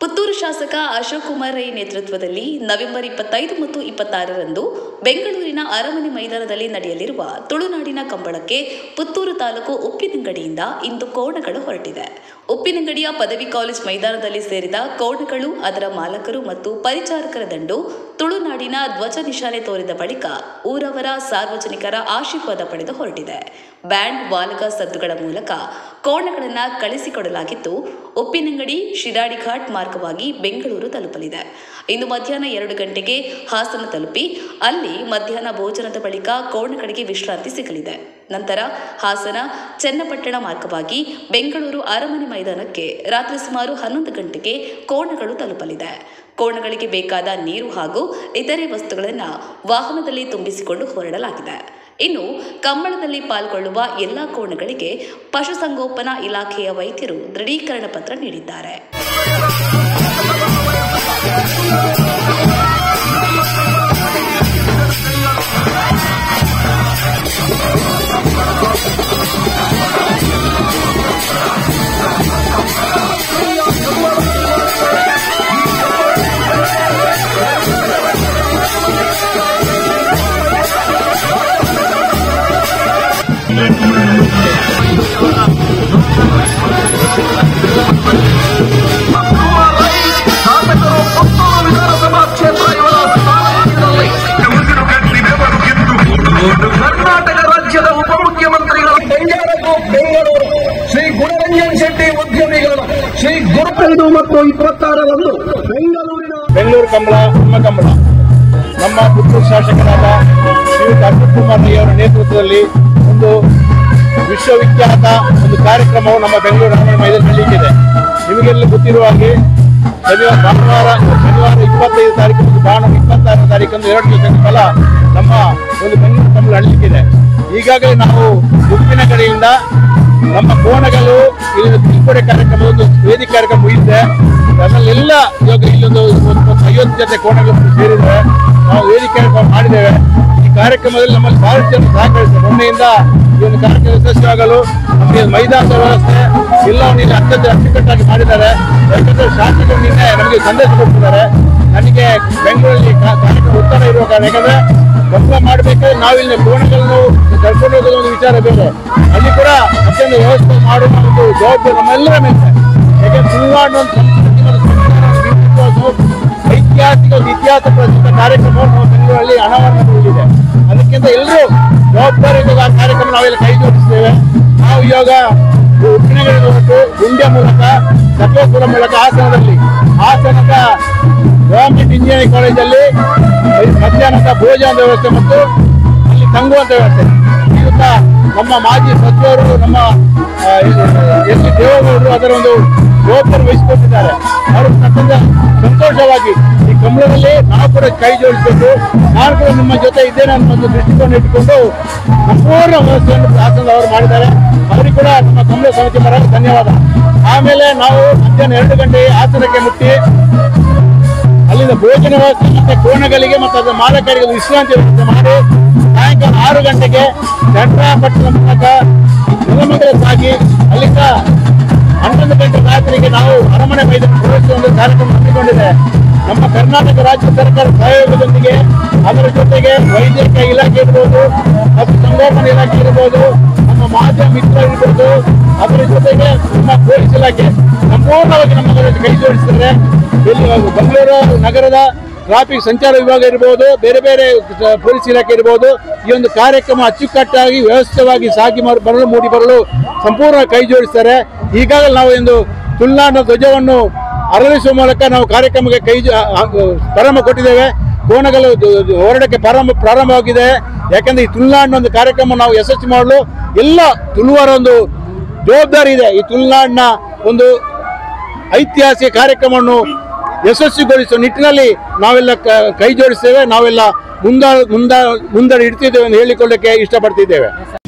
ಪುತ್ತೂರು ಶಾಸಕ ಅಶೋಕ್ ಕುಮಾರ್ ರೈ ನೇತೃತ್ವದಲ್ಲಿ ನವೆಂಬರ್ ಇಪ್ಪತ್ತೈದು ಮತ್ತು ಇಪ್ಪತ್ತಾರರಂದು ಬೆಂಗಳೂರಿನ ಅರಮನೆ ಮೈದಾನದಲ್ಲಿ ನಡೆಯಲಿರುವ ತುಳುನಾಡಿನ ಕಂಬಳಕ್ಕೆ ಪುತ್ತೂರು ತಾಲೂಕು ಉಪ್ಪಿನಂಗಡಿಯಿಂದ ಇಂದು ಕೋಣಗಳು ಹೊರಟಿದೆ ಉಪ್ಪಿನಂಗಡಿಯ ಪದವಿ ಕಾಲೇಜ್ ಮೈದಾನದಲ್ಲಿ ಸೇರಿದ ಕೋಣಗಳು ಅದರ ಮಾಲಕರು ಮತ್ತು ಪರಿಚಾರಕರ ದಂಡು ತುಳುನಾಡಿನ ಧ್ವಜ ನಿಶಾನೆ ತೋರಿದ ಬಳಿಕ ಊರವರ ಸಾರ್ವಜನಿಕರ ಆಶೀರ್ವಾದ ಪಡೆದು ಹೊರಟಿದೆ ಬ್ಯಾಂಡ್ ವಾಲಕ ಸದ್ದುಗಳ ಮೂಲಕ ಕೋಣಗಳನ್ನು ಕಳಿಸಿಕೊಡಲಾಗಿದ್ದು ಉಪ್ಪಿನಂಗಡಿ ಶಿರಾಡಿ ಘಾಟ್ ಮಾರ್ಗವಾಗಿ ಬೆಂಗಳೂರು ತಲುಪಲಿದೆ ಇಂದು ಮಧ್ಯಾಹ್ನ ಎರಡು ಗಂಟೆಗೆ ಹಾಸನ ತಲುಪಿ ಅಲ್ಲಿ ಮಧ್ಯಾಹ್ನ ಭೋಜನದ ಬಳಿಕ ಕೋಣಗಳಿಗೆ ವಿಶ್ರಾಂತಿ ಸಿಗಲಿದೆ ನಂತರ ಹಾಸನ ಚನ್ನಪಟ್ಟಣ ಮಾರ್ಗವಾಗಿ ಬೆಂಗಳೂರು ಅರಮನೆ ಮೈದಾನಕ್ಕೆ ರಾತ್ರಿ ಸುಮಾರು ಹನ್ನೊಂದು ಗಂಟೆಗೆ ಕೋಣಗಳು ತಲುಪಲಿದೆ ಕೋಣಗಳಿಗೆ ಬೇಕಾದ ನೀರು ಹಾಗೂ ಇತರೆ ವಸ್ತುಗಳನ್ನು ವಾಹನದಲ್ಲಿ ತುಂಬಿಸಿಕೊಂಡು ಹೊರಡಲಾಗಿದೆ ಇನ್ನು ಕಂಬಳದಲ್ಲಿ ಪಾಲ್ಗೊಳ್ಳುವ ಎಲ್ಲಾ ಕೋಣಗಳಿಗೆ ಪಶುಸಂಗೋಪನಾ ಇಲಾಖೆಯ ವೈದ್ಯರು ದೃಢೀಕರಣ ಪತ್ರ ನೀಡಿದ್ದಾರೆ ಶಾಸಕರು ಪುತ್ತೂರು ವಿಧಾನಸಭಾ ಕ್ಷೇತ್ರ ಇವರ ಸ್ಥಾನಮಾನದಲ್ಲಿ ಉಸಿರು ಕಟ್ಟಿ ಬೆವರು ಗೆದ್ದು ಕರ್ನಾಟಕ ರಾಜ್ಯದ ಉಪಮುಖ್ಯಮಂತ್ರಿಗಳು ಬೆಂಗಳೂರು ಬೆಂಗಳೂರು ಶ್ರೀ ಗುಣರಂಜನ್ ಶೆಟ್ಟಿ ಉದ್ಯಮಿಗಳು ಶ್ರೀ ಗುರುಪೈದು ಮತ್ತು ಇಪ್ಪತ್ತಾರರಂದು ಬೆಂಗಳೂರಿನ ಬೆಂಗಳೂರು ಕಂಬಳ ನಮ್ಮ ಕಂಬಳ ನಮ್ಮ ಪುತ್ತೂರು ಶಾಸಕರಾದ ಶ್ರೀಯುತ ಅಶೋಕ್ ಕುಮಾರ್ ರೈ ಅವರ ನೇತೃತ್ವದಲ್ಲಿ ಒಂದು ವಿಶ್ವವಿಖ್ಯಾತ ಒಂದು ಕಾರ್ಯಕ್ರಮವು ನಮ್ಮ ಬೆಂಗಳೂರು ಅರಮನೆ ಮೈದಾನದಲ್ಲಿ ನಡೆಯಲಿದೆ ನಿಮಗೆಲ್ಲ ಗೊತ್ತಿರುವ ಹಾಗೆ ಶನಿವಾರ ಭಾನುವಾರ ಶನಿವಾರ ಇಪ್ಪತ್ತೈದು ತಾರೀಕು ಮತ್ತು ಭಾನುವಾರ ಇಪ್ಪತ್ತಾರನೇ ತಾರೀಕಂದು ಎರಡು ದಿವಸಗಳ ಕಾಲ ನಮ್ಮ ಒಂದು ಬೆಂಗಳೂರು ಕಂಬಳ ನಡೆಯಲಿಕ್ಕಿದೆ ಈಗಾಗಲೇ ನಾವು ಉಪ್ಪಿನ ಕಡೆಯಿಂದ ನಮ್ಮ ಕೋಣಗಳು ಇಲ್ಲಿ ತಿಳ್ಕೊಡೆ ಕಾರ್ಯಕ್ರಮ ಒಂದು ವೇದಿಕೆ ಕಾರ್ಯಕ್ರಮ ಮುಗಿದಿದೆ ಅದರಲ್ಲೆಲ್ಲ ಇವಾಗ ಇಲ್ಲೊಂದು ಒಂದು ಐವತ್ತು ಜೊತೆ ಕೋಣಗಳು ಸೇರಿದೆ ನಾವು ವೇದಿಕೆ ಕಾರ್ಯಕ್ರಮ ಮಾಡಿದ್ದೇವೆ ಈ ಕಾರ್ಯಕ್ರಮದಲ್ಲಿ ನಮ್ಮಲ್ಲಿ ಬಹಳಷ್ಟು ಜನ ಸಹಕರಿಸಿದ್ದಾರೆ ಮೊನ್ನೆಯಿಂದ ಈ ಒಂದು ಕಾರ್ಯಕ್ರಮ ಯಶಸ್ವಿಯಾಗಲು ನಮಗೆ ಮೈದಾನದ ವ್ಯವಸ್ಥೆ ಎಲ್ಲವನ್ನು ಇಲ್ಲಿ ಅತ್ಯಂತ ಅಚ್ಚುಕಟ್ಟಾಗಿ ಮಾಡಿದ್ದಾರೆ ಯಾಕಂದ್ರೆ ಶಾಸಕರು ನಿನ್ನೆ ನಮಗೆ ಸಂದೇಶ ಕೊಟ್ಟಿದ್ದಾರೆ ನನಗೆ ಬೆಂಗಳೂರಲ್ಲಿ ಕಾ- ಕಾರ್ಯಕ್ರಮ ಉತ್ತರ ಇರುವ ಕಾರಣ ಯಾಕಂದ್ರೆ ಕಂಬಳ ಮಾಡಬೇಕಾದ್ರೆ ನಾವಿಲ್ಲಿ ಕೋಣಗಳನ್ನು ಕರ್ಕೊಂಡು ಹೋಗೋದು ಒಂದು ವಿಚಾರ ಬೇರೆ ಅಲ್ಲಿ ಕೂಡ ಅತ್ಯಂತ ವ್ಯವಸ್ಥೆ ಮಾಡುವ ಒಂದು ಜವಾಬ್ದಾರಿ ನಮ್ಮೆಲ್ಲರ ಮೇಲೆ ಇದೆ. ಯಾಕಂದ್ರೆ ತುಳುನಾಡಿನ ಒಂದು ಸಂಸ್ಕೃತಿ ಮತ್ತು ಸಂಸ್ಕಾರವನ್ನು ಬೀಳ್ಕೊಡುವುದು ಐತಿಹಾಸಿಕ ಒಂದು ಇತಿಹಾಸ ಪ್ರಸಿದ್ಧ ಕಾರ್ಯಕ್ರಮವನ್ನು ನಾವು ಬೆಂಗಳೂರಲ್ಲಿ ಅನಾವರಣಗೊಂಡಿದೆ ಅದಕ್ಕಿಂತ ಎಲ್ಲರೂ ಜವಾಬ್ದಾರಿಯಿಂದ ಆ ಕಾರ್ಯಕ್ರಮ ನಾವೆಲ್ಲ ಕೈ ಜೋಡಿಸ್ತೇವೆ ನಾವು ಇವಾಗ ಉಪ್ಪಿನಗಡಿ ಹೊರಟು ಗುಂಡ್ಯ ಮೂಲಕ ಸಕಲೇಶ್ವರ ಮೂಲಕ ಹಾಸನದಲ್ಲಿ ಹಾಸನದ ಗವರ್ಮೆಂಟ್ ಇಂಜಿನಿಯರಿಂಗ್ ಕಾಲೇಜಲ್ಲಿ ಮಧ್ಯಾಹ್ನದ ಭೋಜನದ ವ್ಯವಸ್ಥೆ ಮತ್ತು ಅಲ್ಲಿ ತಂಗುವಂತ ವ್ಯವಸ್ಥೆ ಶ್ರೀಯುತ ನಮ್ಮ ಮಾಜಿ ಸಚಿವರು ನಮ್ಮ ಆ, ಎಸ್ ಟಿ ದೇವೇಗೌಡರು ಅದರ ಒಂದು ಜವಾಬ್ದಾರಿ ವಹಿಸಿಕೊಟ್ಟಿದ್ದಾರೆ ಅವರು ಅತ್ಯಂತ ಸಂತೋಷವಾಗಿ ಈ ಕಂಬಳದಲ್ಲಿ ನಾವು ಕೂಡ ಕೈ ಜೋಡಿಸಬೇಕು ನಾನು ಕೂಡ ನಿಮ್ಮ ಜೊತೆ ಇದ್ದೇನೆ ಅನ್ನೋ ಒಂದು ದೃಷ್ಟಿಕೋನ ಇಟ್ಟುಕೊಂಡು ಸಂಪೂರ್ಣ ವ್ಯವಸ್ಥೆಯನ್ನು ಹಾಸನ ಅವರು ಮಾಡಿದ್ದಾರೆ ಅವರಿಗೆ ಕೂಡ ನಮ್ಮ ಕಂಬಳ ಸಮಿತಿ ಪರ ಧನ್ಯವಾದ ಆಮೇಲೆ ನಾವು ಮಧ್ಯಾಹ್ನ ಎರಡು ಗಂಟೆ ಹಾಸನಕ್ಕೆ ಮುಟ್ಟಿ ಅಲ್ಲಿಂದ ಭೋಜನ ವ್ಯವಸ್ಥೆ ಮತ್ತೆ ಕೋಣಗಳಿಗೆ ಮತ್ತು ಅದರ ಮಾಲಕರಿಗೆ ಒಂದು ವಿಶ್ರಾಂತಿ ವ್ಯವಸ್ಥೆ ಮಾಡಿ ಸಾಯಂಕಾಲ ಆರು ಗಂಟೆಗೆ ಚಂದ್ರಾಪಟ್ಟಣ ಮೂಲಕ ನೆಲಮಂಗಲ ಸಾಗಿ ಅಲ್ಲಿಂದ ಹನ್ನೊಂದು ಗಂಟೆ ರಾತ್ರಿಗೆ ನಾವು ಅರಮನೆ ಮೈದಾನ ಪ್ರವೇಶಿಸುವ ಒಂದು ಕಾರ್ಯಕ್ರಮ ಹಮ್ಮಿಕೊಂಡಿದೆ ನಮ್ಮ ಕರ್ನಾಟಕ ರಾಜ್ಯ ಸರ್ಕಾರ ಸಹಯೋಗದೊಂದಿಗೆ ಅದರ ಜೊತೆಗೆ ವೈದ್ಯಕೀಯ ಇಲಾಖೆ ಇರ್ಬೋದು ಮತ್ತು ಸಂಗೋಪನಾ ಇಲಾಖೆ ಇರ್ಬೋದು ನಮ್ಮ ಮಾಧ್ಯಮ ಮಿತ್ರ ಇರ್ಬೋದು ಅದರ ಜೊತೆಗೆ ನಮ್ಮ ಪೊಲೀಸ್ ಇಲಾಖೆ ಸಂಪೂರ್ಣವಾಗಿ ನಮ್ಮ ಜೊತೆ ಕೈ ಜೋಡಿಸಿದ್ದಾರೆ ಇಲ್ಲಿ ಬೆಂಗಳೂರು ನಗರದ ಟ್ರಾಫಿಕ್ ಸಂಚಾರ ವಿಭಾಗ ಇರ್ಬೋದು ಬೇರೆ ಬೇರೆ ಸ- ಪೊಲೀಸ್ ಇಲಾಖೆ ಇರ್ಬೋದು ಈ ಒಂದು ಕಾರ್ಯಕ್ರಮ ಅಚ್ಚುಕಟ್ಟಾಗಿ ವ್ಯವಸ್ಥಿತವಾಗಿ ಸಾಗಿ ಮಾರ್- ಬರಲು ಮೂಡಿ ಬರಲು ಸಂಪೂರ್ಣ ಕೈ ಜೋಡಿಸ್ತಾರೆ ಈಗಾಗಲೇ ನಾವು ಒಂದು ತುಳುನಾಡಿನ ಧ್ವಜವನ್ನು ಅರಳಿಸುವ ಮೂಲಕ ನಾವು ಕಾರ್ಯಕ್ರಮಕ್ಕೆ ಕೈ ಜೋ- ಆ- ಆ- ಪ್ರಾರಂಭ ಕೊಟ್ಟಿದ್ದೇವೆ ಕೋಣಗಳು ದು- ದು- ಹೊರಡಕ್ಕೆ ಪ್ರಾರಂಭ ಪ್ರಾರಂಭವಾಗಿದೆ ಯಾಕಂದ್ರೆ ಈ ತುಳುನಾಡಿನ ಒಂದು ಕಾರ್ಯಕ್ರಮ ನಾವು ಯಶಸ್ವಿ ಮಾಡಲು ಎಲ್ಲ ತುಳುವರ ಒಂದು ಜವಾಬ್ದಾರಿ ಇದೆ ಈ ತುಳುನಾಡಿನ ಒಂದು ಐತಿಹಾಸಿಕ ಕಾರ್ಯಕ್ರಮವನ್ನು ಯಶಸ್ವಿಗೊಳಿಸುವ ನಿಟ್ಟಿನಲ್ಲಿ ನಾವೆಲ್ಲ ಕ- ಕೈ ಜೋಡಿಸ್ತೇವೆ ನಾವೆಲ್ಲ ಮುಂದ ಮುಂದ ಮುಂದೆ ಇಡ್ತಿದ್ದೇವೆ ಎಂದು ಹೇಳಿಕೊಳ್ಳಕ್ಕೆ ಇಷ್ಟಪಡ್ತಿದ್ದೇವೆ